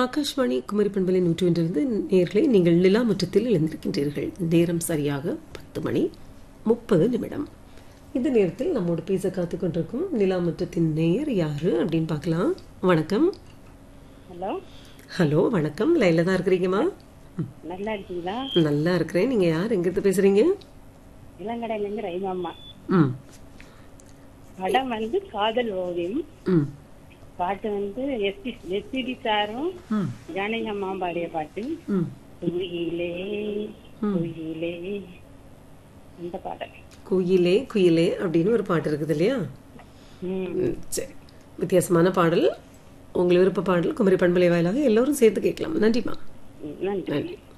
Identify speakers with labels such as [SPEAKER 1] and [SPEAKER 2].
[SPEAKER 1] ஆகாஷ்வாணி குமரி பண்பலை நூற்றிலிருந்து நேர்களை நீங்கள் நிலா முற்றத்தில் இழந்திருக்கின்றீர்கள் நேரம் சரியாக பத்து மணி முப்பது நிமிடம் இந்த நேரத்தில் நம்மோடு பேச காத்து கொண்டிருக்கும் நிலா முற்றத்தின் நேயர் யாரு அப்படின்னு பார்க்கலாம் வணக்கம்
[SPEAKER 2] ஹலோ
[SPEAKER 1] ஹலோ வணக்கம் லைனில் தான் இருக்கிறீங்கம்மா
[SPEAKER 2] நல்லா இருக்கீங்களா
[SPEAKER 1] நல்லா இருக்கிறேன் நீங்கள் யார் எங்கிருந்து பேசுகிறீங்க
[SPEAKER 2] இளங்கடையில இருந்து ரயிமாமா
[SPEAKER 1] ம்
[SPEAKER 2] படம் வந்து காதல் ஓவியம்
[SPEAKER 1] ம்
[SPEAKER 2] பாட்டு வந்து எஸ்பி எஸ்பிடி சாரும்
[SPEAKER 1] ம்
[SPEAKER 2] ஜானகி அம்மா பாடிய பாட்டு
[SPEAKER 1] ம்
[SPEAKER 2] குயிலே குயிலே அந்த பாடல்
[SPEAKER 1] குயிலே குயிலே அப்படின்னு ஒரு பாட்டு இருக்குது இல்லையா
[SPEAKER 2] ம்
[SPEAKER 1] ம், சரி வித்தியாசமான பாடல் உங்கள் விருப்ப பாடல் குமரி பண்பலை வாயிலாக எல்லோரும் சேர்த்து கேட்கலாம் நன்றிம்மா
[SPEAKER 2] ம், நன்றி